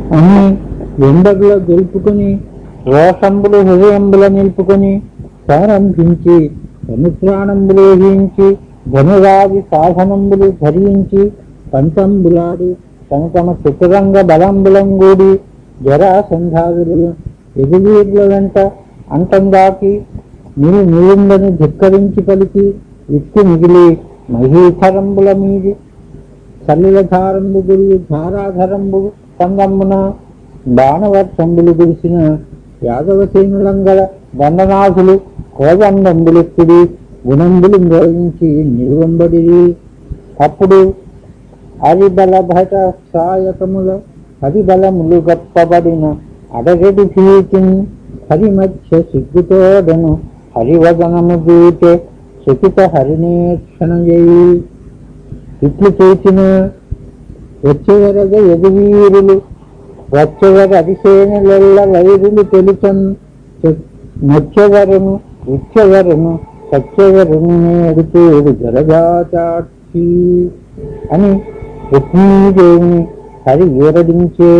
అని ఎండగుల గెలుపుకొని రోషంబులు హృదయంబుల నిలుపుకొని ప్రారంభించి ధనుప్రాణంబులు ఊహించి ధనురాది సాధనంబులు ధరించి పంచంబులాడి తమ తమ చతురంగ బలంబులంగూడి జరాసంధాదులు ఎదువీర్ల వెంట అంతందాకి నిలు నిలుందని ధిక్కరించి పలికి విత్తి మిగిలి మహీధరంబుల మీది సల్లులధారంబు గురి ధారాధరంబు సంగమ్మున బాణవర్షంబులు కురిసిన యాదవసేనులంగల దండనాథులు కోదండంబులెత్తుడి గుణంబులు గ్రహించి నిలువంబడి అప్పుడు హరిబల భట సాయకముల హరిబలములు గొప్పబడిన అడగడి భీతిని హరి మధ్య సిగ్గుతోడను హరివదనము గీటే సుఖిత హరినేక్షణ చేయి ఇట్లు చూసిన వచ్చేవరగ ఎదువీరులు వచ్చేవర అతిశేనులెల్ల వైరులు తెలుసన్ నచ్చెవరును ఇచ్చెవరును సచ్చెవరును నేడుతూడు జరగాచాక్షి అని రుక్మిణీదేవిని హరి వీరడించే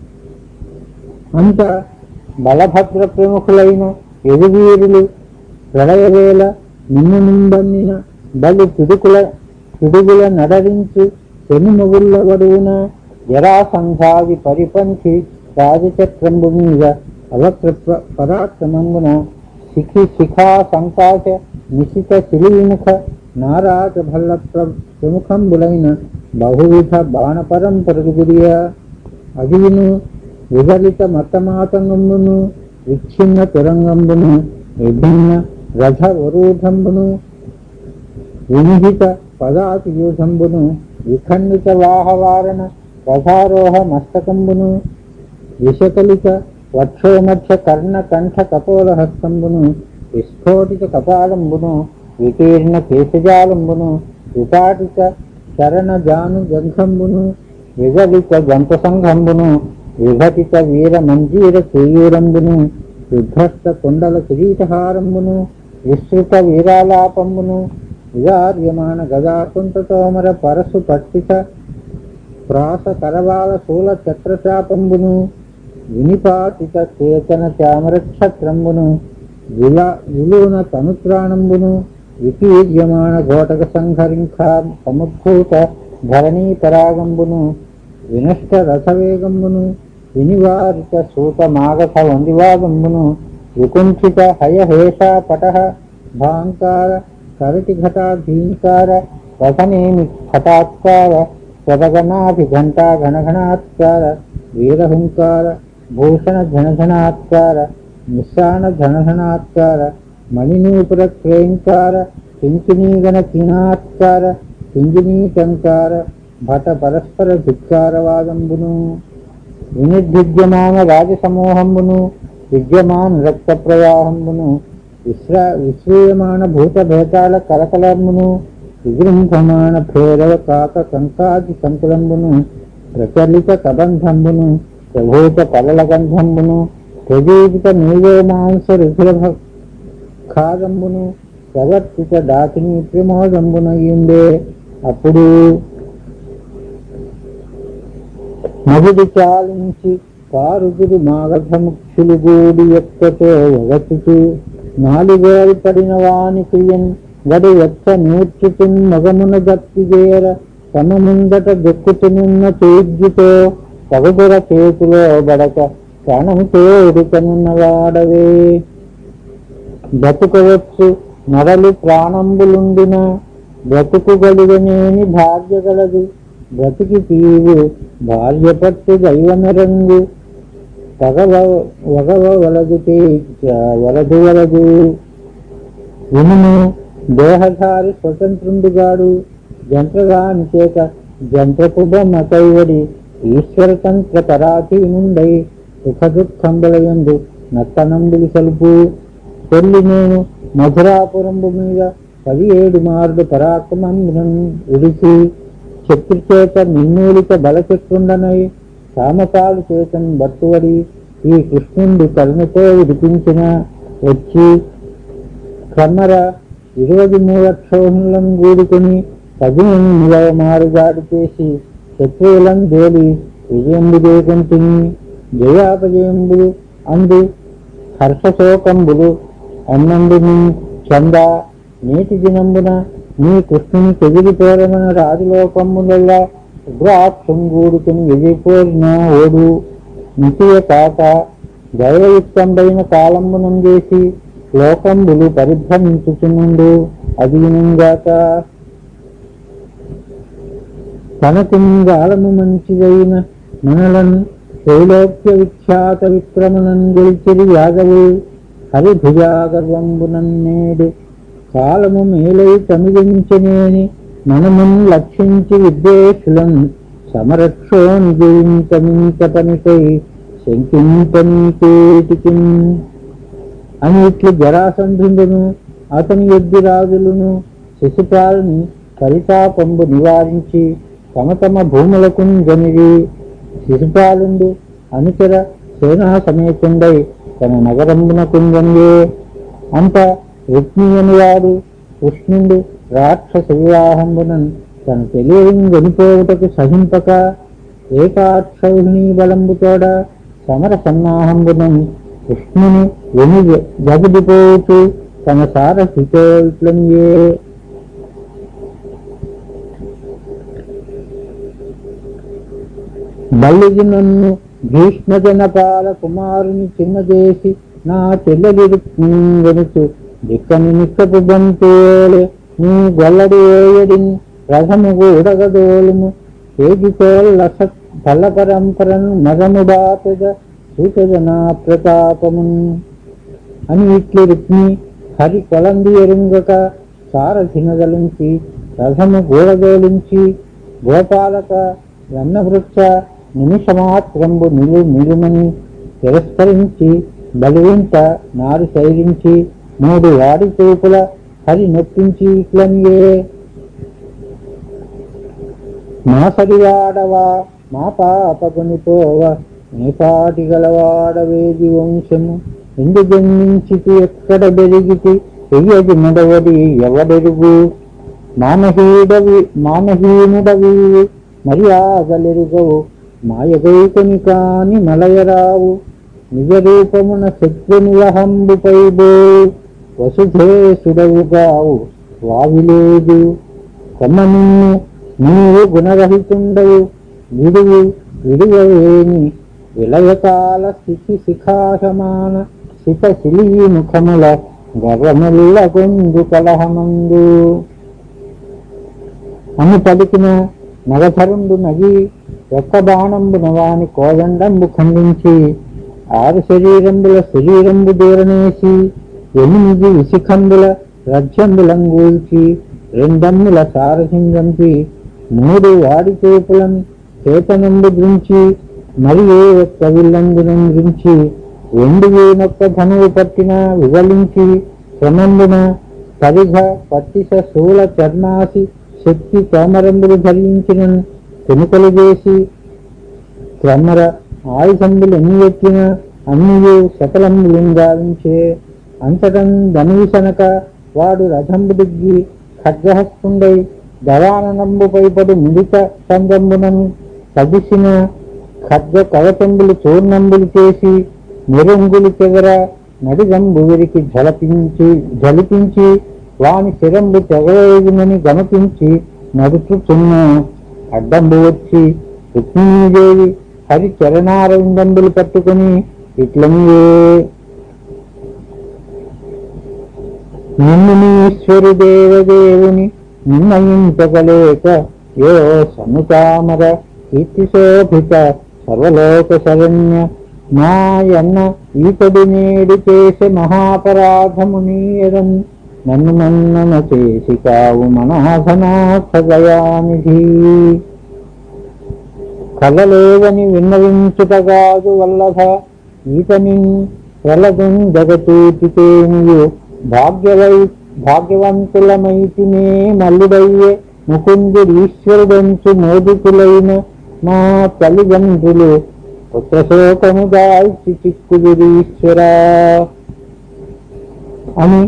అంత బలభద్ర ప్రముఖులైన ఎదువీరులు ప్రళయవేళ నిన్ను నింబన్నిన బలి పిడుకుల పిడుగుల నడరించు పెనుమగుళ్ళ గడువున జరాసంధాది పరిపంచి రాజచక్రంబు మీద అవకృత్వ పరాక్రమంబున శిఖి శిఖా సంకాశ నిశిత శిలీముఖ నారాజ భల్ల ప్ర- ప్రముఖంబులైన బహువిధ బాణ పరంపరకు గురియ అదివిను విగలిత మతమాతంగంబును విచ్ఛిన్న తురంగంబును విభిన్న రథ వరూఢంబును వినిహిత పదాతి యూధంబును విఖండిత వాహవారణ రథారోహ మస్తకంబును విషకలిత వక్షోమధ్య కర్ణ కంఠ కపోల హస్తంబును విస్ఫోటిత కపాలంబును వికీర్ణ కేశజాలంబును విపాటిత శరణ జాను గంధంబును విగలిత గంత సంఘంబును విఘటిత వీర మంజీర కేయూరంబును విభ్రష్ట కుండల కిరీటహారంబును విస్తృత వీరాలాపంబును విదార్యమాన గదాకుంతతోమర పరసు పట్టిత ప్రాస కరవాల శూల చక్రచాపంబును వినిపాతిత చేతన చామరక్షత్రంబును విల విలున తనుత్రాణంబును వికీర్యమాన ఘోటక సంహరింఖా సముద్భూత ధరణీ పరాగంబును వినష్ట రథవేగంబును వినివారిత సూత మాగధ వందివాగంబును వికుంఠిత హయహేష పటహ భాంకార కరటి ఘటా భీంకార రథనేమి హఠాత్కార స్వరగణాభి ఘంటా ఘనఘనాత్కార వీరహుంకార భూషణ ఘనఘనాత్కార నిస్సాన ఘనఘనాత్కార మణినూపుర క్రేంకార కింకిణీగణ కిణాత్కార కింజనీటంకార భట పరస్పర ధిక్కారవాదంబును వినిర్భిద్యమాన రాజసమూహంబును విద్యమాన రక్త ప్రవాహంబును విశ్రా విశ్రీయమాన భూత భేతాల కలకలమును విజృంభమాన భేరవ కాక కంకాది సంకులంబును ప్రచలిత కబంధంబును ప్రభూత పలల గంధంబును ప్రదీపిత నీవే మాంస రుధిర ఖాదంబును ప్రవర్తిత దాకిని ప్రమోదంబున ఇందే అప్పుడు మగుడు చాలించి పారుగురు మాగధముక్షులు గూడి ఎక్కతో ఎగచుచు నాలుగేరు పడిన వాని క్రియన్ గడి ఎచ్చ నూర్చుతున్ మగమున దప్పిగేర తమ ముందట దొక్కుతునున్న తేజ్జుతో పగుదుర చేతిలో బడక ప్రాణముతో ఉడుకనున్న వాడవే బ్రతుకవచ్చు నరలు ప్రాణంబులుండిన బ్రతుకు గలుగనేని భార్య గలదు బ్రతికి తీవు భార్య పట్టు దైవమెరంగు పగవ వగవ వలదు వలదు వలదు వినుము దేహధారి స్వతంత్రుండుగాడు జంత్రగాని చేత జంత్రపు బొమ్మ కైవడి ఈశ్వర తంత్ర పరాధీనుండై సుఖ దుఃఖంబులయందు నత్తనంబులు సలుపు పెళ్లి నేను మధురాపురంబు మీద పది ఏడు మారుడు పరాక్రమం విడిచి శక్తి చేత నిర్మూలిత బలచక్రుండనై కామకాలు చేతను బట్టువడి ఈ కృష్ణుండు కరుణతో విడిపించిన వచ్చి క్రమర ఇరవై మూలక్షోహులను కూడుకొని పదిహేను నిలవ మారుగాడు చేసి శత్రువులను దేలి విజయంబు దేకంటిని జయాపజయంబులు అందు హర్షశోకంబులు అన్నందుని చంద నేటి దినంబున నీ కృష్ణుని చెదిరిపోరమన రాజలోకములలో ఉగ్రాక్షంగూడుకుని ఎదిరిపోరిన ఓడు నితియ కాక దైవయుక్తంబైన కాలంబునం చేసి లోకంబులు పరిభ్రమించుచునుండు అధీనంగాక తనకు గాలము మంచిదైన మనలను త్రైలోక్య విఖ్యాత విక్రమణం గెలిచిరి యాదవు హరిభుజాగర్వంబునన్ నేడు కాలము మేలై తమిదించనేని మనమున్ లక్షించి విద్వేషులం సమరక్షోని జయించమింత పనికై శంకించనీకేటికి అని ఇట్లు జరాసంధుండును అతని ఎద్దు రాజులను శిశుపాలని పరితాపంబు నివారించి తమ తమ భూములకు గనిరి శిశుపాలుండు అనుచర సేనా సమేతుండై తన నగరమున కుంగనియే అంత రుక్మియని వాడు కృష్ణుడు రాక్షస వివాహంబునన్ తన తెలియని గనిపోవుటకు సహింపక ఏకాక్షౌహిణీ బలంబుతోడ సమర సన్నాహంబునన్ కృష్ణుని వెని జగదిపోతూ తన సారథితో ఇట్లనియే బల్లిది నన్ను భీష్మజనపాల కుమారుని చిన్నదేసి నా చెల్లెలి రుక్మిణింగనుచు దిక్కని నిక్కపు బంతేలే నీ గొల్లడి ఏయడిని రథము గూడగదోలుము తేజితోళ్ళ సత్ ఫల పరంపరను మగము బాపెద సూచన ప్రతాపమున్ అని ఇట్లు రుక్మి హరి కొలంది ఎరుంగక సారథినదలించి రథము గోడదోలించి గోపాలక వృక్ష నిమిషమాత్రంబు నిలు నిలుమని తిరస్కరించి బలివింట నాడు శైలించి మూడు వాడి చూపుల హరి నొప్పించి ఇట్లనియే మా సరివాడవా మా పాపగునిపోవ నీపాటి గలవాడవేది వంశము ఎందు జన్మించితి ఎక్కడ బెరిగితి ఎయ్యది నడవది ఎవడెరుగు మానహీడవి మానహీనుడవి మర్యాదలెరుగవు మాయగైకొని కాని మలయరావు నిజ రూపమున శత్రునివహంబుపై బో వసుధేసుడవుగావు వావిలేదు కొమ్మ నిన్ను నీవు గుణరహితుండవు విడువు విడువవేని విలయకాల స్థితి శిఖాసమాన శిత శిలీ ముఖముల గర్వముల్ల కొందు కలహమందు అని పలికిన నగధరుండు నగి ఒక్క బాణంబు నవాని కోదండంబు ఖండించి ఆరు శరీరంబుల శరీరంబు దూరనేసి ఎనిమిది విశిఖంబుల రజ్యంబులంగూల్చి రెండమ్ముల సారసింగంపి మూడు వాడి చేపులం చేతనంబు దృంచి మరియు ఒక్క విల్లంగునం దృంచి రెండు వేనొక్క ధనువు పట్టిన వివలించి క్రమంబున పరిఘ పట్టిస శూల చర్మాసి శక్తి తోమరంబులు ధరించిన తునుకలు చేసి క్రమర ఆయుధంబులు ఎన్ని ఎత్తిన అన్ని సకలంబులు గావించే అంతటం ధనుసనక వాడు రథంబు దిగ్గి ఖడ్గహస్తుండై దవానంబు పైపడు మిడిత సంగంబునను తగిసిన ఖడ్గ కవచంబులు చూర్ణంబులు చేసి నిరంగులు చెగర నడిగంబు వీరికి జలపించి జలిపించి వాని శిరంబు తెగవేగునని గమపించి నడుచుచున్న అడ్డంబు వచ్చి రుక్మిణీదేవి హరి చరణారవిందంబులు పట్టుకుని ఇట్లనియే నిన్ను ఈశ్వరు దేవదేవుని నిర్ణయింపగలేక యో సనుతామర కీర్తి శోభిత సర్వలోక శరణ్య నాయన్న ఈతడు నేడు చేసే మహాపరాధము నీయదన్ నన్ను మన్నన చేసి కావు మనాథనాథ దయానిధి కలలేవని విన్నవించుటగాదు వల్లభ ఈతని వలదుం జగతూచితేనియు భాగ్యవై భాగ్యవంతులమైతినే మల్లుడయ్యే ముకుందుడు ఈశ్వరుడంచు మోదికులైన మా తల్లిదండ్రులు పుత్రశోకము దాల్చి చిక్కుదురీశ్వరా అని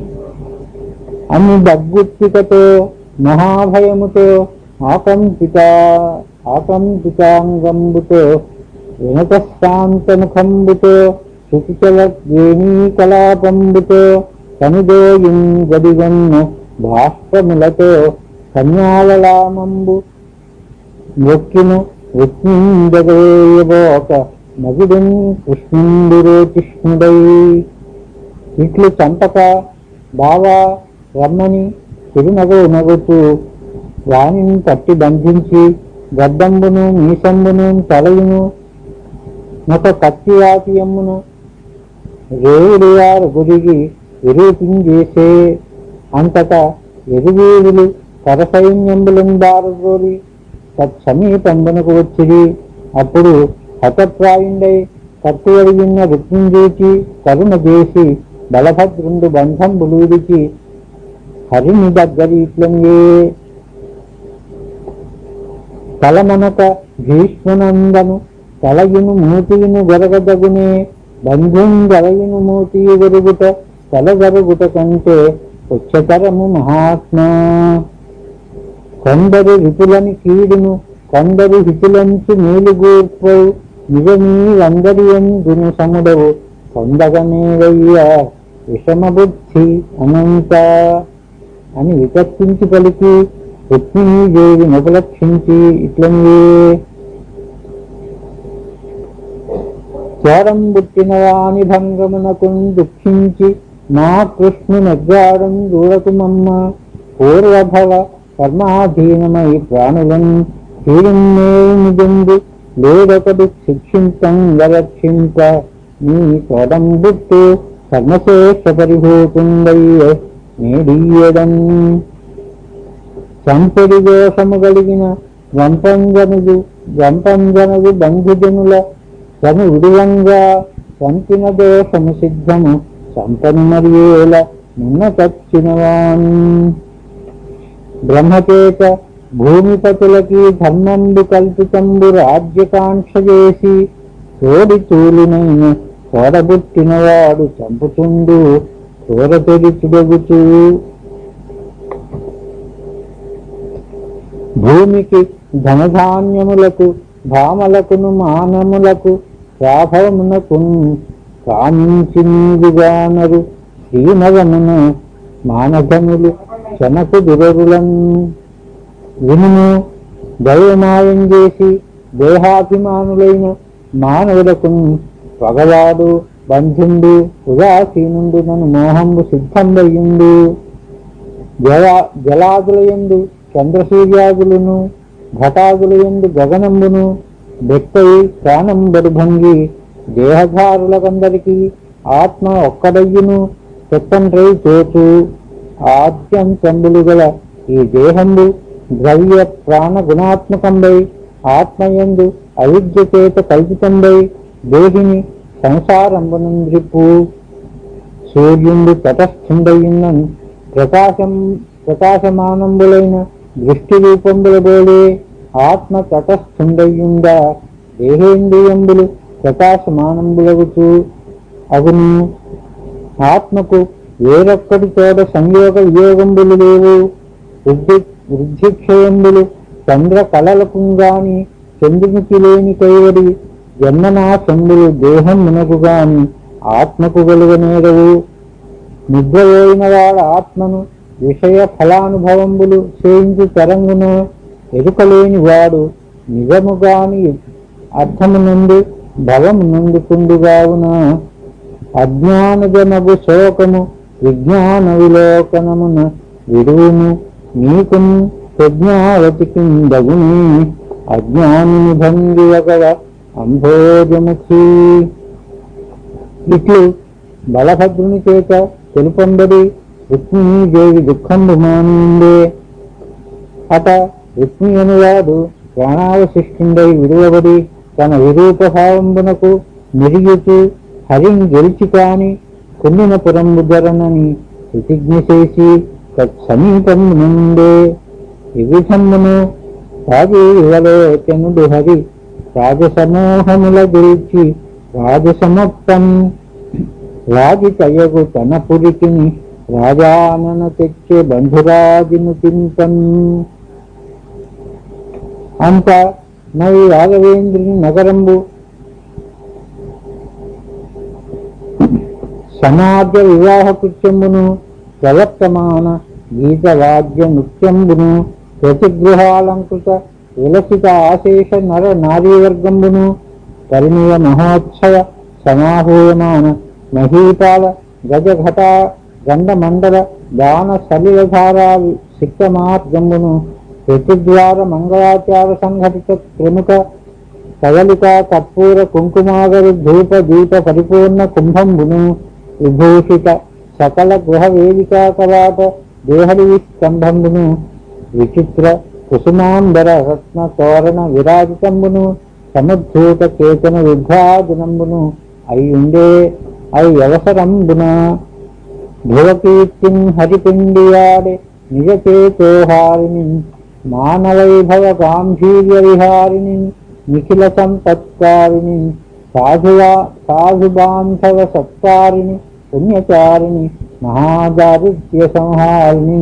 అని దగ్గుత్తికతో మహాభయముతో ఆకంపిత ఆకంపితాంగంబుతో వినతశాంతముఖంబుతో శుచిచల వేణీ కలాపంబుతో కనుదోయిం గదిగన్ను బాష్పములతో కన్యాలలామంబు మొక్కిను విష్ణుండగేయబోక నగుడున్ కృష్ణుండురో కృష్ణుడై ఇట్లు చంపక బావా రమ్మని తిరునగవు నగుతూ వాణిని పట్టి బంధించి గడ్డంబును మీసంబును తలయును ఒక కత్తి వాపియమ్మును రేవుడివారు గురిగి విరూపించేసే అంతటా ఎదువీరులు కరసైన్యంబులను దారగోరి తత్సమీపంబనకు వచ్చిరి అప్పుడు హతప్రాయుండై కత్తి అడిగిన వృత్తిని చూచి కరుణ చేసి బలభద్రుండు బంధం బులుడికి హరిని దగ్గరి ఇట్లనే తలమనక భీష్మనందను తలయును మూతియును గరగదగునే బంధుం గలయును మూతియు గరుగుట తల గరుగుట కంటే ఉచ్చతరము మహాత్మా కొందరు రిపులని కీడును కొందరు హితులంచు మేలుగూర్పవు నిజమీ అందరి ఎందును సముడవు పొందగనేవయ్యా విషమబుద్ధి అనంత అని వికర్తించి పలికి రుక్మిణీదేవి ఉపలక్షించి ఇట్లనే చోరం పుట్టిన వాని భంగమునకున్ దుఃఖించి మా కృష్ణు నగ్గాడం చూడకుమమ్మ పూర్వభవ కర్మాధీనమై ప్రాణులను తీరున్నేముదందు లేదొకటి శిక్షించం రక్షింప నీ తోడం బుట్టు కర్మశేష పరిభూతుందయ్య నేడియడం చంపెడి దోషము కలిగిన వంపంజనుడు వంపంజనుడు బంధుజనుల తను ఉడివంగా చంపిన దోషము సిద్ధము చంపను మరియేల నిన్న చచ్చినవాన్ బ్రహ్మచేత భూమిపతులకి ధర్మంబు కల్పితంబు రాజ్యకాంక్ష చేసి తోడి తూలినైన తోడబుట్టినవాడు చంపుతుండు తోరతెడి తుడగుతూ భూమికి ధనధాన్యములకు భామలకును మానములకు ప్రాభవమునకు కామించినరు శ్రీనగమును మానధనులు శనకు దురరులను వినుము దైవమాయం చేసి దేహాభిమానులైన మానవులకు పగవాడు బంధుండు ఉదాసీనుండు నన్ను మోహంబు సిద్ధంబయ్యుండు జల జలాదులయందు చంద్రసూర్యాదులను ఘటాదులయందు గగనంబును బెక్కై ప్రాణంబడి భంగి దేహధారులకందరికీ ఆత్మ ఒక్కడయ్యును చెత్తండ్రై తోచు ఆద్యంతంబులు గల ఈ దేహంబు ద్రవ్య ప్రాణ గుణాత్మకంబై ఆత్మయందు అవిద్య చేత కల్పితంబై దేహిని సంసారంబునంద్రిపు సూర్యుండు తటస్థుండయున్నన్ ప్రకాశం ప్రకాశమానంబులైన దృష్టి రూపంబుల బోలే ఆత్మ తటస్థుండయుండా దేహేంద్రియంబులు ప్రకాశమానంబులగుతూ అగును ఆత్మకు వేరొక్కడి చోట సంయోగ వియోగంబులు లేవు వృద్ధి వృద్ధిక్షయంబులు చంద్ర కళలకు గాని చంద్రునికి లేని కైవడి జన్మనాశంబులు దేహం మునకు గాని ఆత్మకు గలుగనేరవు నిద్రపోయిన వాడ ఆత్మను విషయ ఫలానుభవంబులు చేయించి తరంగును ఎరుకలేని వాడు నిజముగాని అర్థమునందు భవము నందుకుండుగావున అజ్ఞానజనపు శోకము విజ్ఞాన విలోకనమున విడువును నీకును ప్రజ్ఞావతికి దగుని అజ్ఞానిని భంగి ఒకవ అంభోజముఖి ఇట్లు బలభద్రుని చేత తెలుపంబడి రుక్మిణీదేవి దుఃఖంబు మానిందే అట రుక్మి అనువాడు ప్రాణావశిష్ఠుండై విడువబడి తన విరూపభావంబునకు మెరుగుతూ హరిని గెలిచి కాని కుండిన పురంబు ధరనని ప్రతిజ్ఞ చేసి తత్సమీపం నుండే వివిధమును సాగి ఇవలోచనుడు హరి రాజసమూహముల గెలిచి రాజసమొత్తం రాజితయగు తన పురికిని రాజానన తెచ్చే బంధురాజును తింపన్ అంత నవి రాఘవేంద్రుని నగరంబు సమాజ వివాహ కృత్యమును ప్రవర్తమాన గీతవాద్య నృత్యంబును ప్రతిగృహాలంకృత విలసిత ఆశేష నర నారీవర్గంబును పరిణయ మహోత్సవ సమాహూయమాన మహీపాల గజఘట గండమండల దాన సలిలధారా సిక్తమార్గంబును ప్రతిద్వార మంగళాచార సంఘటిత ప్రముఖ కదలిక కర్పూర కుంకుమాగరి ధూప దీప పరిపూర్ణ కుంభంబును విభూషిత సకల గృహ వేదికా కవాట దేహలి స్తంభంబును విచిత్ర కుసుమాంబర రత్న తోరణ విరాజితంబును సముద్ధూత కేతన విభ్రాజనంబును అయ్యుండే అయి అవసరంబున భువకీర్తిం హరిపిండియాడే నిజ చేతోహారిణి మానవైభవ గాంభీర్య విహారిణి నిఖిల సంపత్కారిణి సాధువా సాధుబాంధవ సత్కారిణి పుణ్యచారిణి మహాదారిద్ర్య సంహారిణి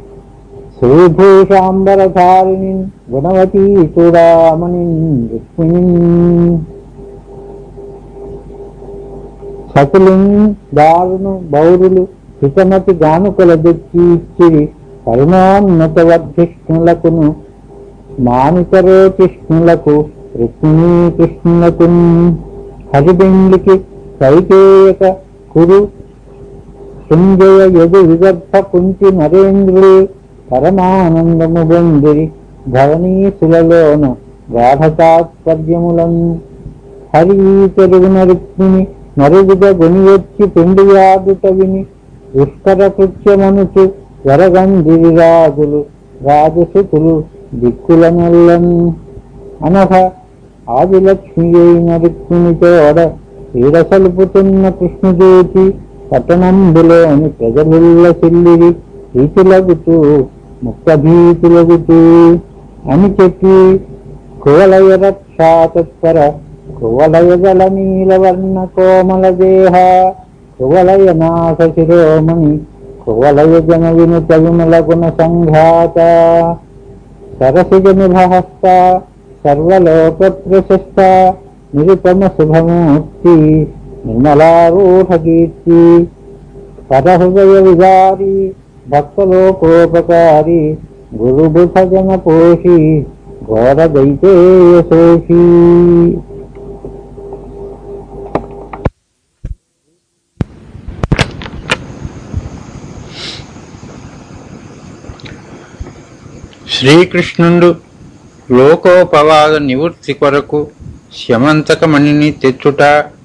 శ్రీభూషాంబరధారిణి గుణవతీ చూడామణి రుక్మిణి సతులిన్ దారును బౌరులు హితమతి గానుకల దెచ్చి ఇచ్చిరి కరుణోన్నత వర్ధిష్ణులకును మానితరోచిష్ణులకు రుక్మిణీ కృష్ణులకు హరిబిండికి కైకేయక కురు సంజయ యదు విగర్భ కుంచి నరేంద్రుడు పరమానందము బొందిరి ధవనీసులలోన గాఢ తాత్పర్యములను హరి చెరువున రుక్మిణి నరుగుద గొనియొచ్చి పిండియాదుట విని దుష్కర కృత్యమనుచు వరగంధిరి రాజులు రాజసుతులు దిక్కుల నెల్లను అనహ ఆదిలక్ష్మి అయిన రుక్మిణి తోడ క్రీడ సలుపుతున్న కృష్ణజ్యోతి పట్టణంబులోని ప్రజలుల్ల సిల్లిరి భీతులగుతూ ముక్త భీతులగుతూ అని చెప్పి కువలయ రక్షా తత్పర కువలయదళ నీలవర్ణ కోమల దేహ కువలయ నాథ శిరోమణి కువలయ జన వినుత విమల గుణ సంఘాత సరసిజ నిభహస్త సర్వలోక ప్రశస్త నిరుపమ శుభమూర్తి నిర్మలారూఢ కీర్తి పరహృదయ విదారి భక్తలోకోపకారి గురుబుధ జన పోషి ఘోర దైతేయ శోషి శ్రీకృష్ణుడు లోకోపవాద నివృత్తి కొరకు శమంతకమణిని తెచ్చుట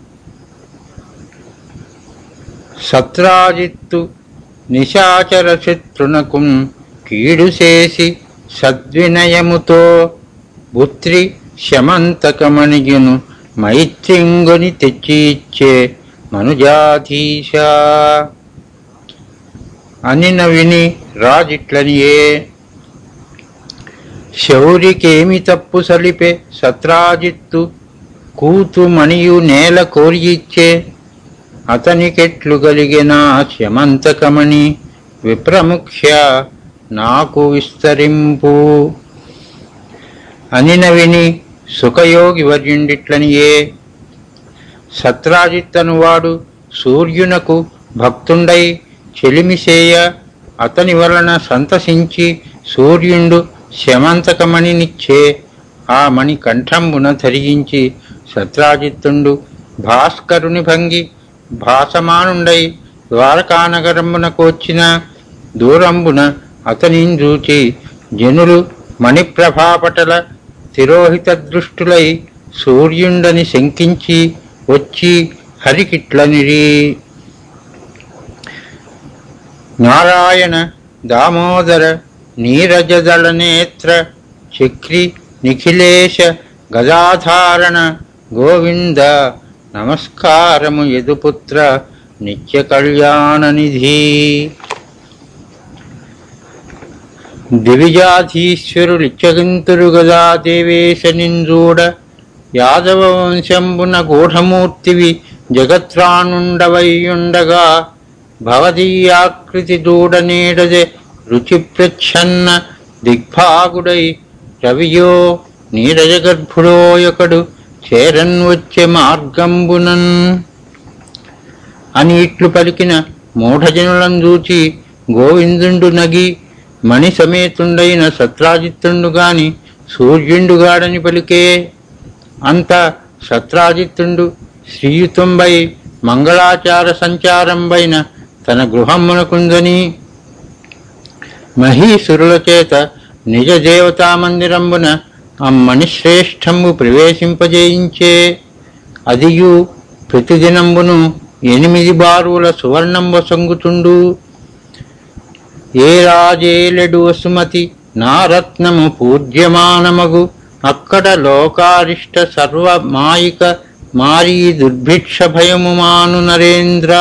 సత్రాజిత్తు నిశాచర శత్రునకు కీడు చేసి సద్వినయముతో పుత్రి శమంతకమణియును మైత్రింగుని తెచ్చి ఇచ్చే మనుజాధీశ అనిన విని రాజిట్లనియే శౌరికేమి తప్పు సలిపే సత్రాజిత్తు కూతు మణియు నేల కోరియిచ్చే అతనికెట్లు గలిగిన శమంతకమణి విప్రముఖ్య నాకు విస్తరింపు అనిన విని సుఖయోగి వర్యుండిట్లనియే సత్రాజిత్తను వాడు సూర్యునకు భక్తుండై చెలిమిసేయ అతని వలన సంతసించి సూర్యుండు శమంతకమణినిచ్చే ఆ మణి కంఠంబున ధరించి సత్రాజిత్తుండు భాస్కరుని భంగి భాసమానుండై ద్వారకానగరంబునకు వచ్చిన దూరంబున అతనిని చూచి జనులు మణిప్రభాపటల తిరోహిత దృష్టులై సూర్యుండని శంకించి వచ్చి హరికిట్లనిరి నారాయణ దామోదర నీరజదళ నేత్ర చక్రి నిఖిలేశ గదాధారణ గోవింద నమస్కారము యదుపుత్ర నిత్య కళ్యాణ నిధి దివిజాధీశ్వరులిచ్చగింతురు గదా దేవేశ నిందూడ యాదవ వంశంబున గూఢమూర్తివి జగత్రానుండవయ్యుండగా భవదీయాకృతి దూడనీడదే రుచి ప్రచ్ఛన్న దిగ్భాగుడై రవియో నీరజగర్భుడో ఒకడు చేరన్ వచ్చే మార్గంబునన్ అని ఇట్లు పలికిన మూఢజనులను చూచి గోవిందుండు నగి మణి సమేతుండైన సత్రాజిత్తుండు గాని సూర్యుండుగాడని పలికే అంత సత్రాజిత్తుండు శ్రీయుతంబై మంగళాచార సంచారంబైన తన గృహమునకుందని మహీసురుల చేత నిజ దేవతా మందిరంబున అమ్మని శ్రేష్టంబు ప్రవేశింపజేయించే అదియు ప్రతిదినంబును ఎనిమిది బారుల సువర్ణంబ సంగుతుండు ఏ రాజేలెడు వసుమతి నారత్నము పూజ్యమానమగు అక్కడ లోకారిష్ట సర్వ మాయిక మారీ దుర్భిక్ష భయము మాను నరేంద్ర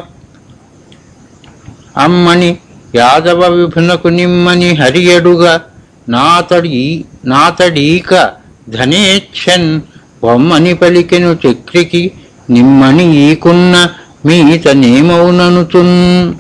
అమ్మని యాదవ విభునకు నిమ్మని హరియడుగా నాతడి నాతడీక ధనేచ్ఛన్ బొమ్మని పలికెను చక్రికి నిమ్మని ఈకున్న మీత నేమౌననుతున్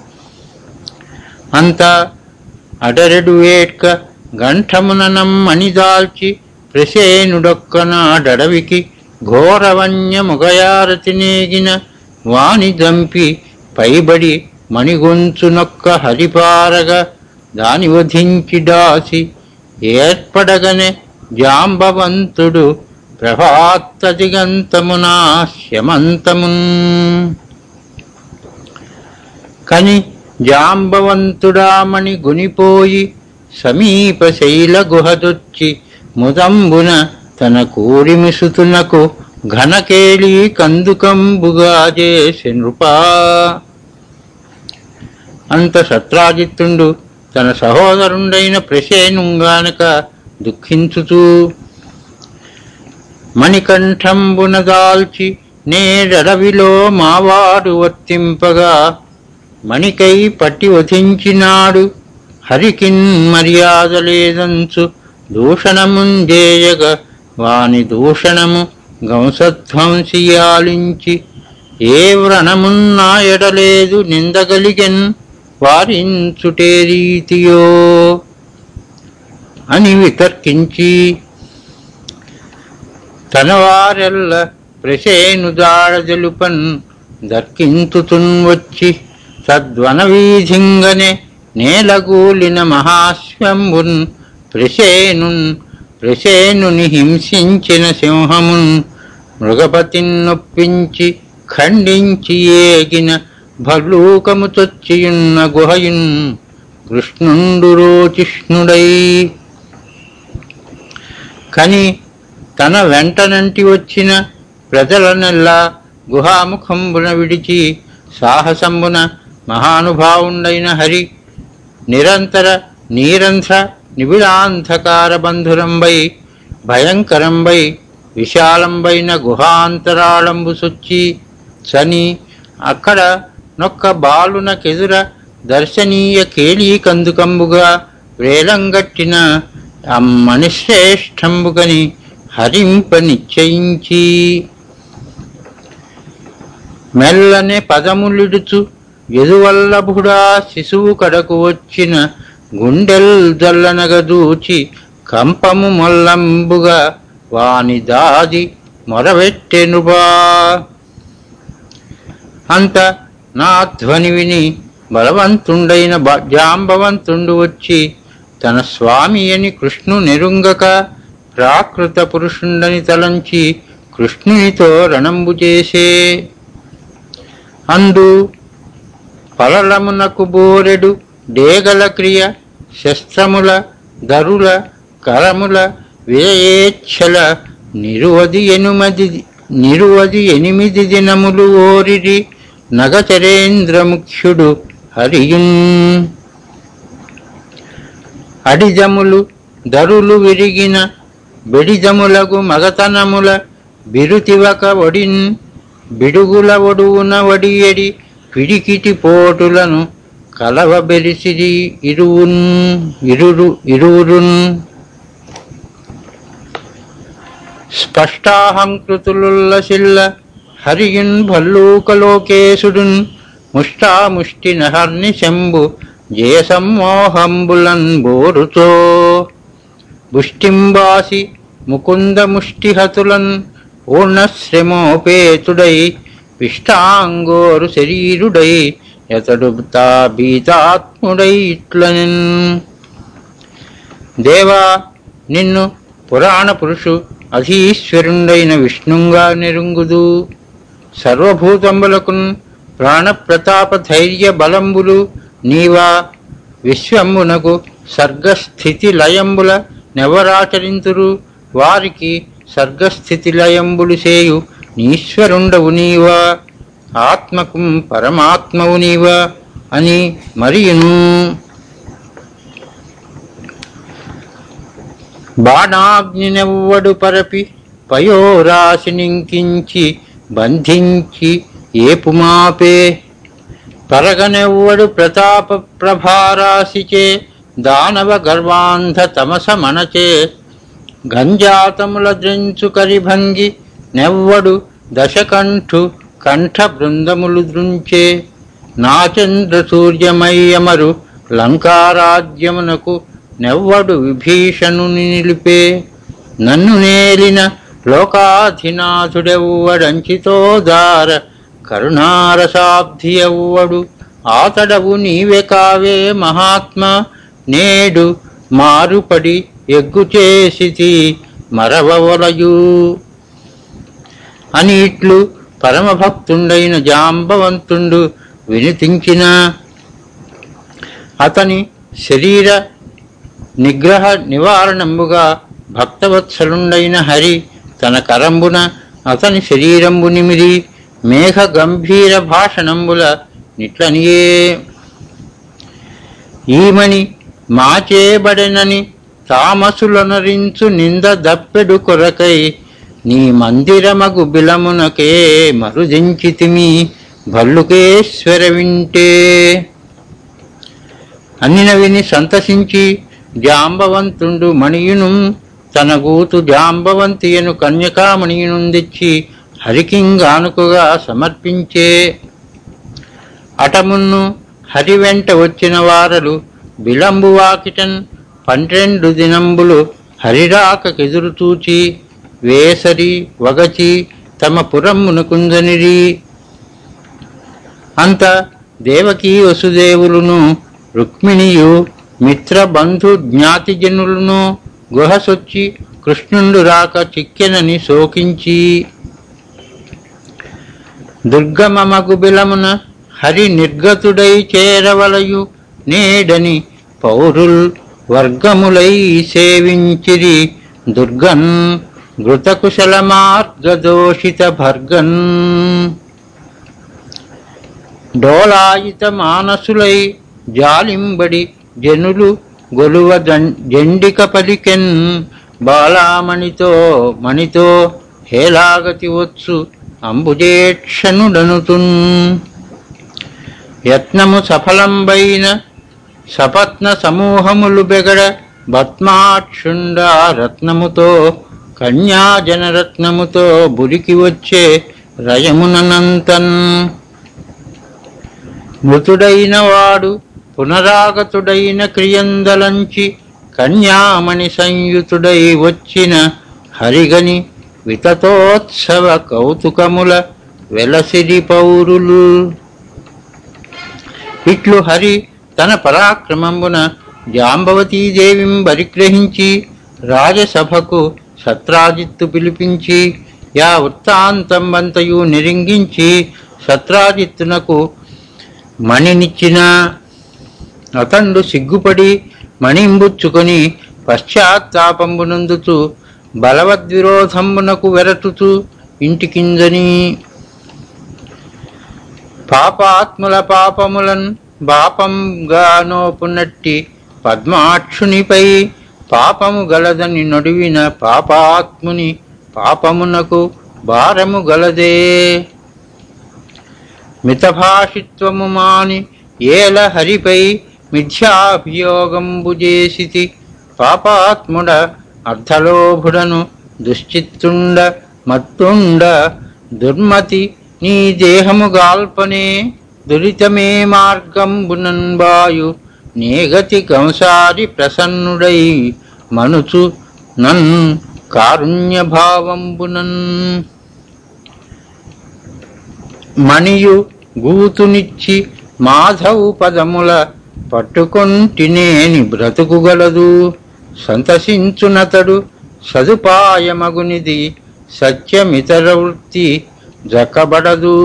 అంత అడరెడు వేట్క గంఠమున నమ్మని దాల్చి ప్రసేనుడొక్కనాడవికి ఘోరవన్య ముగయారతినేగిన వాని దంపి పైబడి మణిగొంచునొక్క హరిపారగ దాని వధించి దాసి ఏర్పడగనే జాంబవంతుడు ప్రభాత్తదిగంతమునా శమంతమున్ కని జాంబవంతుడామణి గునిపోయి సమీప శైల గుహదొచ్చి ముదంబున తన కూరిమిసుతునకు ఘనకేళి కందుకంబుగా చేసి నృపా అంత సత్రాజిత్తుండు తన సహోదరుండైన ప్రసేనుంగానక దుఃఖించుతూ మణికంఠంబున దాల్చి నేడడవిలో మావాడు వర్తింపగా మణికై పట్టి వధించినాడు హరికిన్ మర్యాద లేదంచు దూషణముంజేయగ వాని దూషణము గంసధ్వంసియాలించి ఏ వ్రణమున్నా ఎడలేదు నిందగలిగెన్ వారించుటే రీతియో అని వితర్కించి తన వారెల్ల ప్రసేను దాడజలుపన్ దర్కింతుతున్ వచ్చి సద్వన వీధింగనే నేలగూలిన మహాశ్వంబున్ ప్రసేనున్ ప్రసేనుని హింసించిన సింహమున్ మృగపతిన్ నొప్పించి ఖండించి ఏగిన భల్లూకము చొచ్చియున్న గుహయున్ కృష్ణుండు రోచిష్ణుడై కని తన వెంటనంటి వచ్చిన ప్రజలనెల్లా గుహాముఖంబున విడిచి సాహసంబున మహానుభావుండైన హరి నిరంతర నీరంధ్ర నిబిడాంధకార బంధురంబై భయంకరంబై విశాలంబైన గుహాంతరాళంబు సొచ్చి చని అక్కడ నొక్క బాలునకెదుర దర్శనీయ కేళీ కందుకంబుగా వేలంగట్టిన అమ్మని శ్రేష్టంబుగని హరింప నిశ్చయించి మెల్లనే పదములిడుచు ఎదువల్లభుడా శిశువు కడకు వచ్చిన గుండెల్ జల్లనగదూచి కంపము మొల్లంబుగా వాని దాది మొరవెట్టెనుబా అంత నా ధ్వని విని బలవంతుండైన బ- జాంబవంతుండు వచ్చి తన స్వామి అని కృష్ణు నెరుంగక ప్రాకృత పురుషుండని తలంచి కృష్ణునితో రణంబు చేసే అందు పలలమునకు బోరెడు డేగల క్రియ శస్త్రముల దరుల కరముల విజయేచ్ఛల నిరువది ఎనుమది నిరువది ఎనిమిది దినములు ఓరిరి నగచరేంద్ర ముఖ్యుడు హరియున్ అడిజములు దరులు విరిగిన బెడిజములగు మగతనముల బిరుతివక ఒడిన్ బిడుగుల ఒడువున వడియడి పిడికిటి పోటులను కలవబెరిసిరి ఇరువున్ ఇరురు ఇరువురున్ స్పష్టాహంకృతులుల్లసిల్ల హరియున్ భల్లూకలోకేశుడున్ ముష్టాముష్టి నహర్ని శంభు జయ సమ్మోహంబులన్ బోరుతో బుష్టింబాసి ముకుంద ముష్టిహతులన్ పూర్ణశ్రమోపేతుడై విష్టాంగోరు శరీరుడై ఎతడు తా భీతాత్ముడై ఇట్లనెన్ దేవా నిన్ను పురాణ పురుషు అధీశ్వరుండైన విష్ణుంగా నెరుంగుదు సర్వభూతంబులకున్ ప్రాణప్రతాప ధైర్య బలంబులు నీవా విశ్వంబునకు సర్గస్థితి లయంబుల నెవరాచరింతురు వారికి సర్గస్థితి లయంబులు చేయు నీశ్వరుండవు నీవా ఆత్మకు పరమాత్మవు నీవా అని మరియును బాణాగ్నినెవ్వడు పరపి పయోరాశినింకించి బంధించి ఏపుమాపే పరగనెవ్వడు ప్రతాప ప్రభారాశిచే దానవ గర్వాంధ తమస మనచే గంజాతముల ద్రించు కరిభంగి నెవ్వడు దశకంఠు కంఠ బృందములు దృంచే నాచంద్ర సూర్యమయ్యమరు లంకారాజ్యమునకు నెవ్వడు విభీషణు నిలిపే నన్ను నేలిన లోకాధినాథుడెవ్వడంచితో దార కరుణారసాబ్ధి ఎవ్వడు ఆతడవు నీవే కావే మహాత్మ నేడు మారుపడి ఎగ్గు చేసితి మరవవలయు అని ఇట్లు పరమభక్తుండైన జాంబవంతుండు వినితించిన అతని శరీర నిగ్రహ నివారణంబుగా భక్తవత్సలుండైన హరి తన కరంబున అతని శరీరంబు నిమిరి మేఘ గంభీర భాషణంబుల నిట్లనియే ఈమని మాచేబడెనని తామసులనరించు నింద దప్పెడు కొరకై నీ మందిరమగు బిలమునకే మరుదించితిమి భల్లుకేశ్వర వింటే అన్నిన విని సంతసించి జాంబవంతుండు మణియును తన గూతు జాంబవంతియను కన్యకామణియును తెచ్చి హరికింగానుకుగా సమర్పించే అటమున్ను హరి వెంట వచ్చిన వారలు బిలంబు వాకిటన్ పన్నెండు దినంబులు హరిరాకెదురు చూచి వేసరి వగచి తమ పురమ్మునకుందనిరి అంత దేవకీ వసుదేవులును రుక్మిణియు మిత్ర బంధు జ్ఞాతిజనులను గుహసొచ్చి కృష్ణుండు రాక చిక్కెనని శోకించి దుర్గమమగు బిలమున హరి నిర్గతుడై చేరవలయు నేడని పౌరుల్ వర్గములై సేవించిరి దుర్గన్ ఘృతకుశల మార్గదోషిత భర్గన్ డోలాయిత మానసులై జాలింబడి జనులు గొలువ దం- జండిక పలికెన్ బాలామణితో మణితో హేలాగతి వచ్చు అంబుజేక్షణుడనుతున్ యత్నము సఫలంబైన సపత్న సమూహములు బెగడ భత్మాక్షుండ రత్నముతో కన్యాజనరత్నముతో బురికి వచ్చే రయముననంతన్ మృతుడైన వాడు పునరాగతుడైన క్రియందలంచి కన్యామణి సంయుతుడై వచ్చిన హరిగని వితతోత్సవ కౌతుకముల వెలసిరి పౌరులు ఇట్లు హరి తన పరాక్రమంబున జాంబవతీదేవిం పరిగ్రహించి రాజసభకు సత్రాజిత్తు పిలిపించి యా వృత్తాంతంబంతయు నిరింగించి సత్రాజిత్తునకు మణినిచ్చిన అతండు సిగ్గుపడి మణింబుచ్చుకొని పశ్చాత్తాపంబునందుతూ బలవద్విరోధంబునకు వెరటుతూ ఇంటికిందని పాపాత్ముల పాపములన్ పాపంగానోపునట్టి పద్మాక్షునిపై పాపము గలదని నొడివిన పాపాత్ముని పాపమునకు భారము గలదే మితభాషిత్వము మాని ఏల హరిపై మిథ్యాభియోగంబు చేసితి పాపాత్ముడ అర్ధలోభుడను దుశ్చిత్తుండ మత్తుండ దుర్మతి నీ దేహము గాల్పనే దురితమే మార్గంబునన్ బాయు నేగతి కంసారి ప్రసన్నుడై మనుచు నన్ కారుణ్య భావంబునన్ మణియు గూతునిచ్చి మాధవు పదముల పట్టుకొంటినేని బ్రతుకుగలదు సంతసించునతడు సదుపాయమగునిది సత్యమితర వృత్తి జకబడదు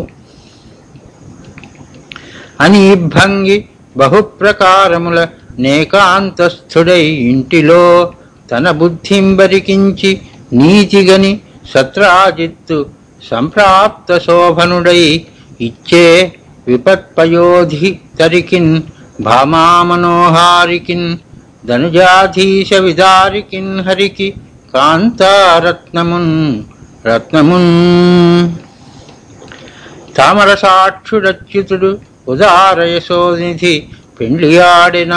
అని భంగి బహుప్రకారముల నేకాంతస్థుడై ఇంటిలో తన బుద్ధింబరికించి నీతిగని సత్రాజిత్తు సంప్రాప్త శోభనుడై ఇచ్చే విపత్పయోధి తరికిన్ భామామనోహారికిన్ ధనుజాధీశ విదారికిన్ హరికి కాంతారత్నమున్ రత్నమున్ తామర సాక్షుడచ్యుతుడు ఉదార యశోనిధి పెండ్లియాడిన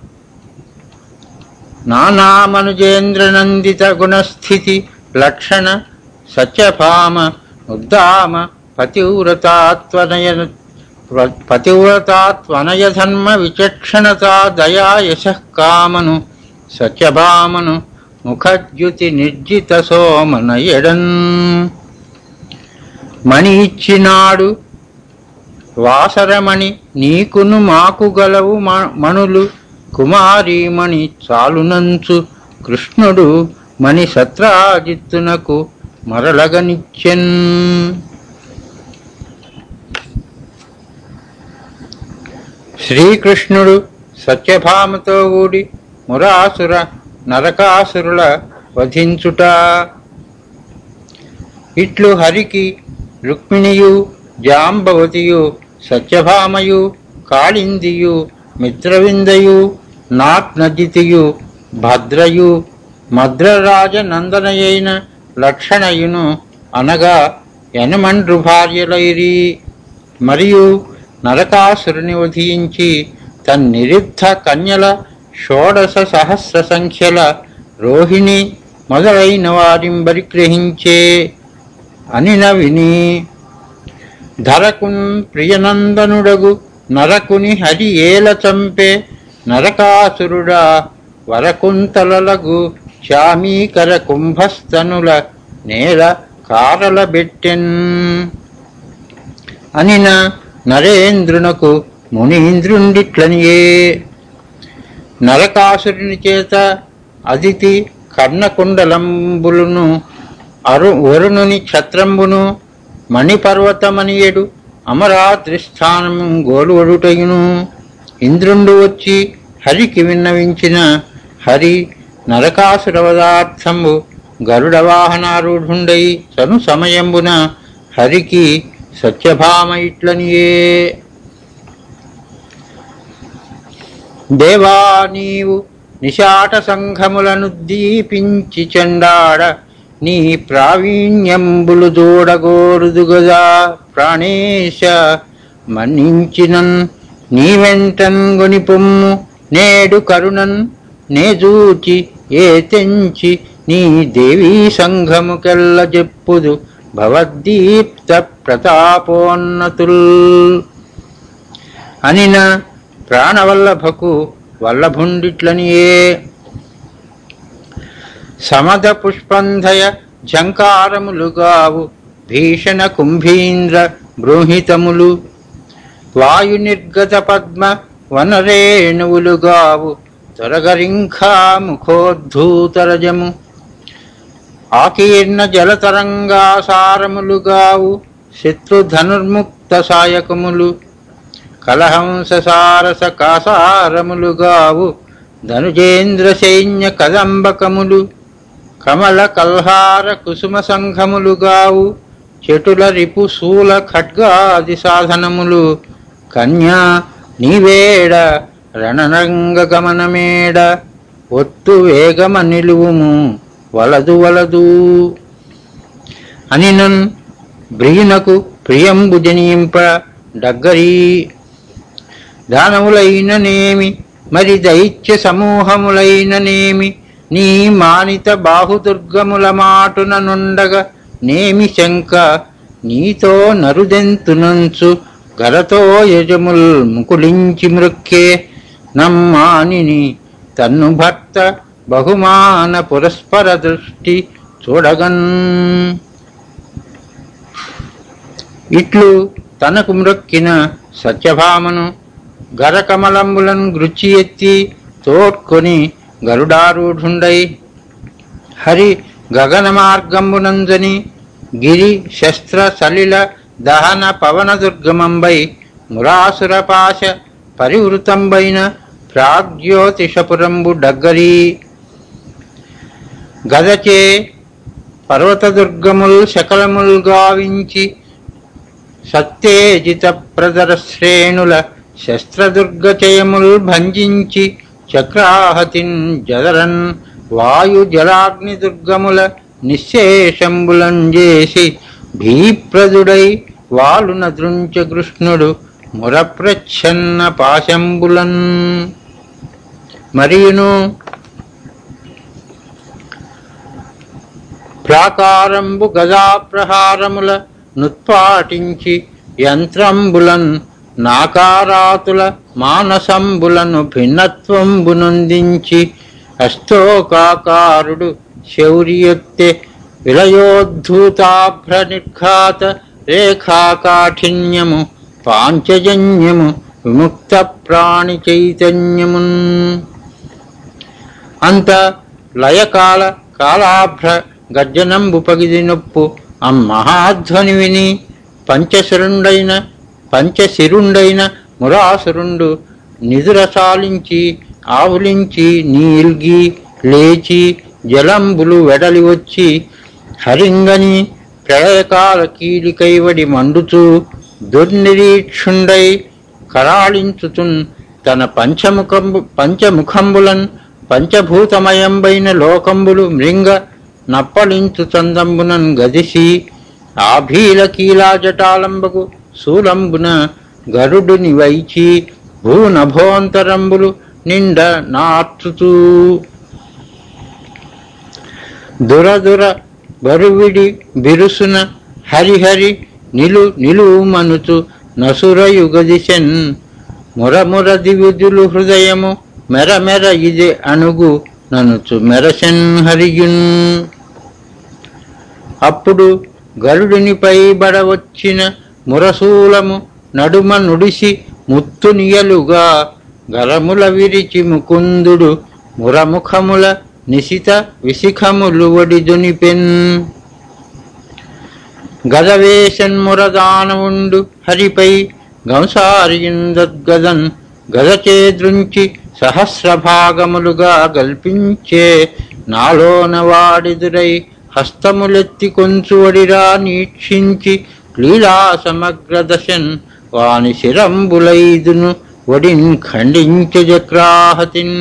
నానామనుజేంద్ర నందిత గుణస్థితి లక్షణ సత్యభామ ఉద్దామ పతివ్రతాత్వనయ పతివ్రతాత్వనయ ధర్మ విచక్షణతా దయా యశః కామను సత్యభామను ముఖద్యుతి నిర్జిత సోమనయడన్ మణి ఇచ్చినాడు వాసరమణి నీకును మాకు గలవు మ- మణులు కుమారీమణి చాలునంచు కృష్ణుడు మణి సత్రాజిత్తునకు మరలగనిచ్చెన్ శ్రీకృష్ణుడు సత్యభామతో కూడి మురాసుర నరకాసురుల వధించుట ఇట్లు హరికి రుక్మిణియు జాంబవతియు సత్యభామయు కాళిందియు మిత్రవిందయు నాక్నజితియు భద్రయు మద్రరాజ నందనయైన లక్షణయును అనగా యనమండ్రు భార్యలైరి మరియు నరకాసురుని వధించి తన్నిరుద్ధ కన్యల షోడశ సహస్ర సంఖ్యల రోహిణి మొదలైన వారిని పరిగ్రహించే అనిన విని ధరకున్ ప్రియనందనుడగు నరకుని హరి ఏల చంపే నరకాసురుడా వరకుంతలలగు చామీకర కుంభస్తనుల నేల కారల బెట్టెన్ అనిన నరేంద్రునకు మునీంద్రుండిట్లనియే నరకాసురుని చేత అదితి కర్ణకుండలంబులను అరు వరుణుని ఛత్రంబును మణిపర్వతమనియడు అమరాత్రి స్థానము గోలువడుటయును ఇంద్రుండు వచ్చి హరికి విన్నవించిన హరి నరకాసుర పదార్థంబు గరుడ వాహనారూఢుండై సను సమయంబున హరికి సత్యభామ ఇట్లనియే దేవా నీవు నిశాట సంఘములను దీపించి చెండాడ నీ ప్రావీణ్యంబులు జోడగోరుదుగదా ప్రాణేశ మన్నించినన్ నీ వెంటన్ గొనిపొమ్ము నేడు కరుణన్ నే చూచి ఏ తెంచి నీ దేవీ సంఘముకెల్ల చెప్పుదు భవద్దీప్త ప్రతాపోన్నతుల్ అనిన ప్రాణవల్లభకు వల్లభుండిట్లనియే సమద పుష్పంధయ ఝంకారములుగావు భీషణ కుంభీంద్ర బృహితములు వాయు నిర్గత పద్మ వనరేణువులుగావు తొరగరింఖా ముఖోద్ధూతరజము ఆకీర్ణ జలతరంగాసారములుగావు శత్రుధనుర్ముక్త సాయకములు కలహంస సారస కాసారములుగావు ధనుజేంద్ర సైన్య కదంబకములు కమల కల్హార కుసుమ సంఘములుగావు చెటుల రిపు శూల ఖడ్గాది సాధనములు కన్యా నీవేడ రణరంగ గమనమేడ ఒత్తు వేగమ నిలువుము వలదు వలదు అనినన్ బ్రియునకు ప్రియంబు జనింప డగ్గరీ దానములైననేమి మరి దైత్య సమూహములైననేమి నీ మానిత బాహుదుర్గముల మాటున నుండగ నేమి శంక నీతో నరుదెంతునంచు గరతో యజముల్ ముకుళించి మృక్కే నమ్మానిని తన్ను భర్త బహుమాన పురస్పర దృష్టి చూడగన్ ఇట్లు తనకు మ్రొక్కిన సత్యభామను గరకమలంబులను గృచి ఎత్తి తోడ్కొని గరుడారూఢుండై హరి గగన మార్గంబునంజని గిరి శస్త్ర సలిల దహన పవన దుర్గమంబై మురాసురపాశ పరివృతంబైన ప్రాగ్జ్యోతిషపురంబు డగ్గరి గదచే పర్వత దుర్గముల్ శకలముల్ గావించి సత్తేజిత ప్రదర శ్రేణుల శస్త్రదుర్గచయముల్ భంజించి చక్రాహతిన్ జదరన్ వాయు జలాగ్ని దుర్గముల నిశ్శేషంబులం చేసి భీప్రదుడై వాలున దృంచ కృష్ణుడు మురప్రచ్ఛన్న పాశంబులన్ మరియును ప్రాకారంబు గదా ప్రహారముల నుత్పాటించి యంత్రంబులన్ నాకారాతుల మానసంబులను భిన్నత్వంబునొందించి హస్తోకాకారుడు శౌర్యొత్తె విలయోద్ధూతాభ్ర నిర్ఘాత రేఖాకాఠిన్యము పాంచజన్యము విముక్త ప్రాణి చైతన్యమున్ అంత లయకాల కాలాభ్ర గర్జనంబు పగిది నొప్పు అమ్మహాధ్వని విని పంచశరుండైన పంచశిరుండైన మురాసురుండు నిదురసాలించి ఆవులించి నీల్గి లేచి జలంబులు వెడలి వచ్చి హరింగని ప్రళయకాల కీలికైవడి మండుతూ దుర్నిరీక్షుండై కరాళించుతున్ తన పంచముఖంబు పంచముఖంబులన్ పంచభూతమయంబైన లోకంబులు మృంగ నప్పలించు చందంబునన్ గదిసి ఆభీల కీలాజటాలంబకు శూలంబున గరుడుని వైచి భూనభోంతరంబులు నిండ నార్చుతూ దురదుర బరువిడి బిరుసున హరిహరి నిలు నిలుమనుచు నసురయుగదిశన్ మురముర దివిదులు హృదయము మెరమెర ఇదే అణుగు ననుచు మెరసెన్ హరియున్ అప్పుడు గరుడునిపై బడవచ్చిన మురశూలము నడుమ నుడిసి ముత్తునియలుగా గరముల విరిచి ముకుందుడు మురముఖముల నిశిత విశిఖములు వడిదునిపెన్ గదవేశన్మురదానవుండు హరిపై గంసారియుందద్గదన్ గదచేదృంచి సహస్రభాగములుగా గల్పించే నాలోన వాడిదురై హస్తములెత్తి కొంచువడిరా నీక్షించి లీలా సమగ్ర దశన్ వాని శిరంబులైదును వడిన్ ఖండించ చక్రాహతిన్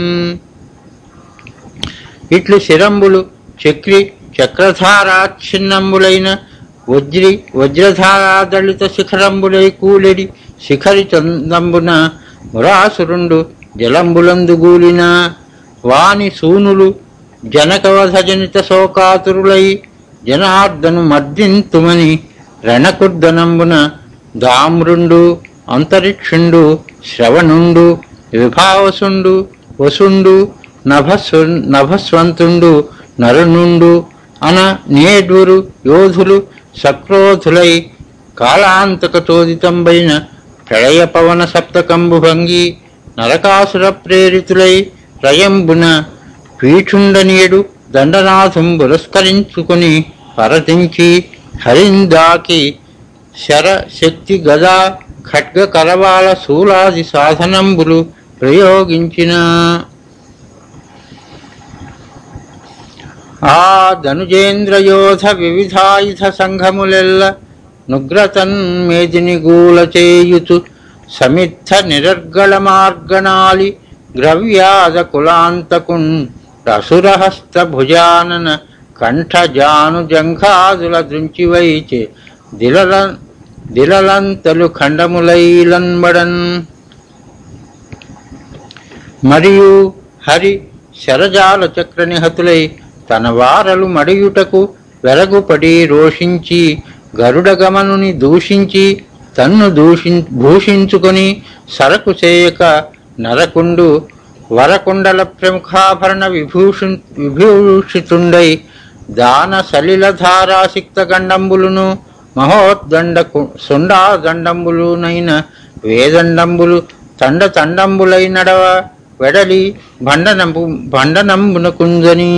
ఇట్లు శిరంబులు చక్రి చక్రధారాచ్ఛిన్నంబులైన వజ్రి వజ్రధారాదళిత శిఖరంబులై కూలెడి శిఖరి చందంబున మురాసురుండు జలంబులందు గూలిన వాని సూనులు జనకవధజనిత శోకాతురులై జనార్దను మర్దింతుమని రణకుర్దనంబున దామ్రుండు అంతరిక్షుండు శ్రవణుండు విభావసుండు వసుండు నభస్వ నభస్వంతుండు నరునుండు అన నేడ్వురు యోధులు సక్రోధులై కాలాంతక చోదితంబైన ప్రళయ పవన సప్తకంబు భంగి నరకాసుర ప్రేరితులై రయంబున పీఠుండనీయుడు దండనాథం పురస్కరించుకుని పరతించి హరిందాకి శర శక్తి గదా ఖడ్గ కరవాల శూలాది సాధనంబులు ప్రయోగించిన ఆ ధనుజేంద్రయోధ వివిధాయుధ సంఘములెల్ల నుగ్రతన్ మేదిని గూల చేయుచు సమిద్ధ నిరర్గళ మార్గణాలి గ్రవ్యాద కులాంతకున్ రసురహస్త భుజానన కంఠ జాను జంఘాదుల దృంచివైచే దిలల దిలలంతలు ఖండములైలన్బడన్ మరియు హరి శరజాల చక్ర నిహతులై తన వారలు మడియుటకు వెరగుపడి రోషించి గరుడ గమనుని దూషించి తన్ను దూషి భూషించుకొని సరకు చేయక నరకుండు వరకుండల ప్రముఖాభరణ విభూషు విభూషితుండై దాన సలిల ధారాసిక్త గండంబులును మహోద్దండ సుండా దండంబులునైన వేదండంబులు తండ తండంబులై నడవ వెడలి భండనంబు భండనంబునకుందని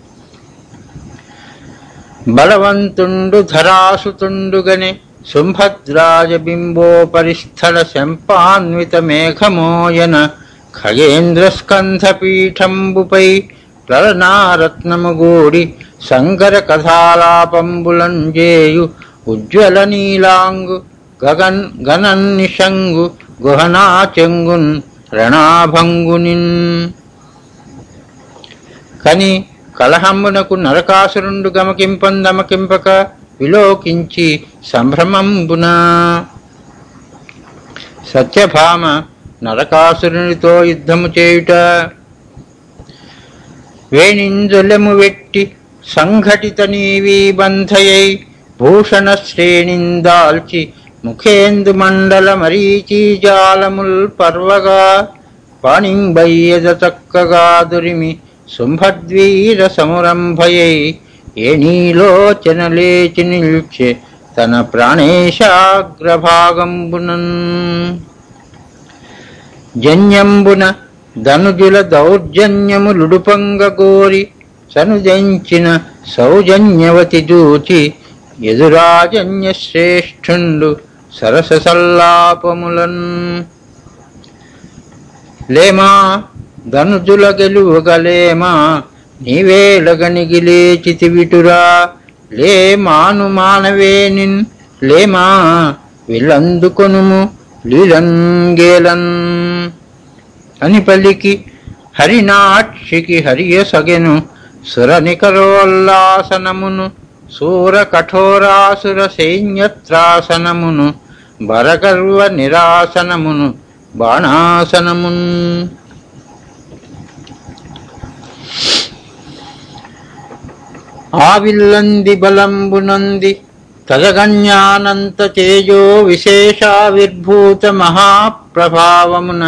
బలవంతుండు ధరాసుతుండుగనే శుంభద్రాజ బింబోపరిస్థల శంపాన్విత మేఘమోయన ఖగేంద్ర స్కంధ పీఠంబుపై లలనారత్నముగూడి సంగర కథాలాపంబులంజేయు ఉజ్వల నీలాంగు గగన్ గణన్నిషంగు గుహనా చెంగున్ రణాభంగునిన్ కని కలహంబునకు నరకాసురుండు గమకింపందమకింపక విలోకించి సంభ్రమంబున సత్యభామ నరకాసురునితో యుద్ధము చేయుట వేణింజలము వెట్టి సంఘటిత నీవీ బంధయై భూషణ శ్రేణిందాల్చి ముఖేందు మండల మరీచీ జాలముల్ పర్వగా పాణింబయ్యద చక్కగా దురిమి శుంభద్వీర సమురంభయై ఏ నీలోచన లేచి నిల్చె తన ప్రాణేశాగ్రభాగంబునన్ జన్యంబున ధనుజుల దౌర్జన్యములుడుపంగ గోరి సనుజంచిన సౌజన్యవతి జూచి ఎదురాజన్య శ్రేష్ఠుండు సరస సల్లాపములన్ లేమా ధనుజుల గెలువగలేమా నీవేళగనిగిలేచితి విటురా లే మాను మానవేనిన్ లేమా విలందుకొనుము లీలంగేలన్ అని పలికి హరినాక్షికి హరియ సగెను సురనికరోల్లాసనమును సూర కఠోరాసుర సైన్యత్రాసనమును బరగర్వ నిరాసనమును బాణాసనమున్ ఆవిల్లంది బలంబునంది తదగణ్యానంత తేజో విశేషావిర్భూత మహాప్రభావమున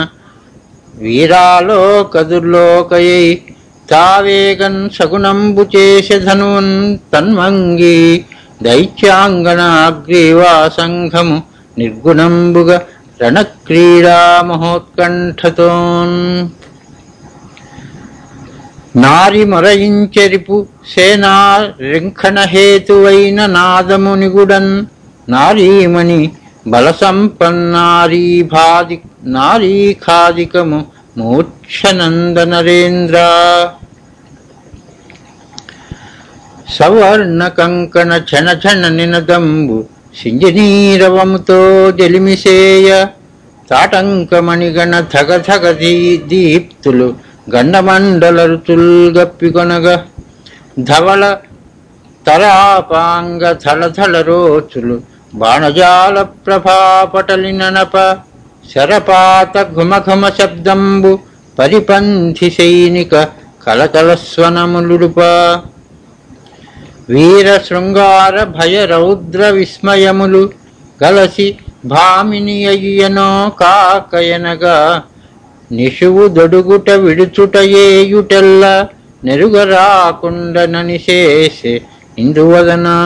వీరాలోకదుర్లోకయై తావేగన్ సగుణంబు చేసె ధనున్ తన్వంగి దైత్యాంగనాగ్రీవా సంఘము నిర్గుణంబుగా రణక్రీడా మహోత్కంఠతోన్ నారి మొరయించెరిపు సేనా రింఖణ హేతువైన నాదమునిగుడన్ నారీమణి బల సంపన్నారీ భాది నారీఖాదికము మూర్ఛనంద నరేంద్ర సవర్ణ కంకణ ఛన ఛన నినదంబు సింజనీరవముతో జలిమిసేయ తాటంకమణిగణ ధగ ధగ దీ- దీప్తులు గండమండల రుచుల్ గప్పికొనగ ధవళ తరాపాంగ ధళ ధళ రోచులు బాణజాల ప్రభాపటలిననప శరపాత ఘుమ ఘుమ శబ్దంబు పరిపంథి సైనిక కలకలస్వనములుడుప వీర శృంగార భయ రౌద్ర విస్మయములు కలసి భామిని అయ్యనో కాకయనగా నిషువు దొడుగుట విడుచుట ఏయుటెల్ల నెరుగరాకుండనని చేసే ఇందువదనా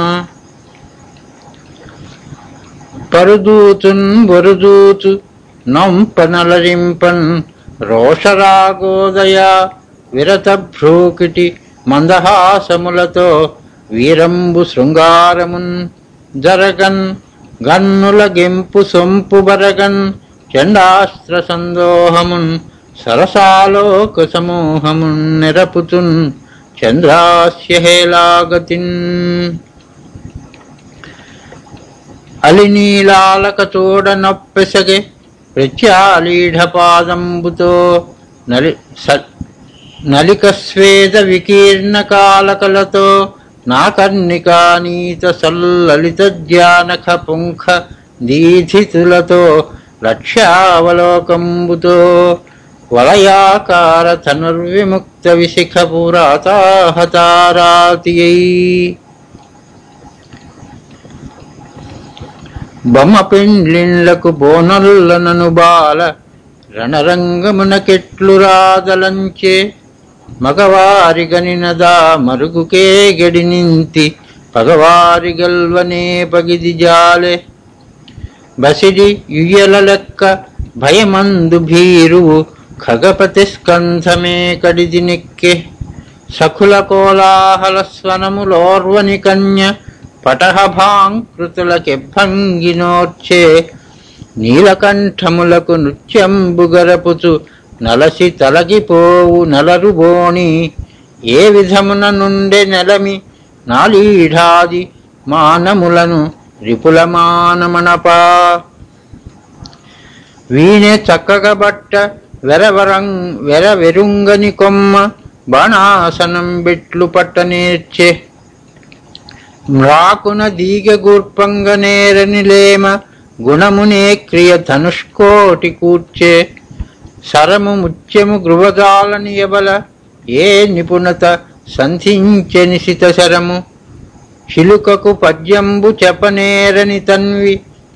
పరుదూతున్ బొరుదూతు నొంపనలరింపన్ రోషరాగోదయ విరత భ్రూకిటి మందహాసములతో వీరంబు శృంగారమున్ జరగన్ గన్నుల గెంపు సొంపు బరగన్ చండాస్త్ర సందోహమున్ సరసాలోక సమూహమున్ నెరపుతున్ చంద్రాస్య హేలాగతిన్ అలినీలాలక చూడ నొప్పెసగే ప్రత్యాలీఢపాదంబుతో నలి స నలిక స్వేద వికీర్ణ కాలకలతో నాకర్ణికానీత సల్లలిత జ్ఞానక పుంఖ దీధితులతో లక్ష్యావలోకంబుతో వలయాకార ధనుర్విముక్త విశిఖ పురాతాహతారాతియై బొమ్మ పిండ్లిండ్లకు బోనల్లనను బాల రణరంగమునకెట్లు రాదలంచే మగవారి గనినదా మరుగుకే గడినింతి పగవారి గల్వనే పగిది జాలే బసిడి యుయల లెక్క భయమందు భీరువు ఖగపతి స్కంధమే కడిది నెక్కె సఖుల కోలాహల స్వనములోర్వని కన్య పటహభాంకృతులకెభంగినోర్చే నీలకంఠములకు నృత్యంబుగరపుచు నలసి తలగిపోవు నలరుబోణి ఏ విధమున నుండే నెలమి నాలీఢాది మానములను రిపుల మానమనపా వీణె చక్కగా బట్ట వెరవరం వెర వెరుంగని కొమ్మ బాణాసనం బెట్లు పట్టనేర్చే మ్రాకున దీగ గూర్పంగ నేరని లేమ గుణమునే క్రియ ధనుష్కోటి కూర్చే సరము ముత్యము గృహజాల నియబల ఏ నిపుణత సంధించె నిశిత శరము చిలుకకు పద్యంబు చెప్పనేరని తన్వి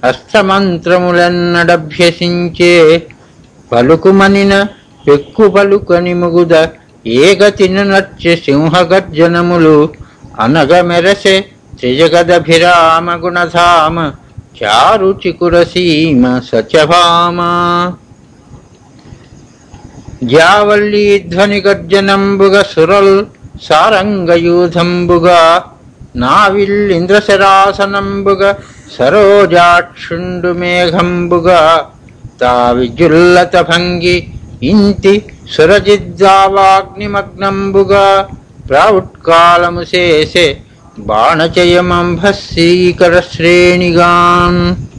అస్త్రమంత్రములన్నడభ్యసించే పలుకుమనిన పెక్కు పలుకని ముగుద ఏగతిన నచ్చే సింహగర్జనములు అనగ మెరసె త్రిజగదభిరామ గుణధామ చారు చికుర సీమ సత్యభామ జావల్లీ ధ్వని గర్జనంబుగ సురల్ సారంగయూధంబుగా నావిల్లింద్రశరాసనంబుగ సరోజాక్షుండు మేఘంబుగా తా విజుల్లత భంగి ఇంతి సురజిద్దావాగ్నిమగ్నంబుగా ప్రావుట్కాలము చేసే బాణచయమంభస్సీకర శ్రేణిగాన్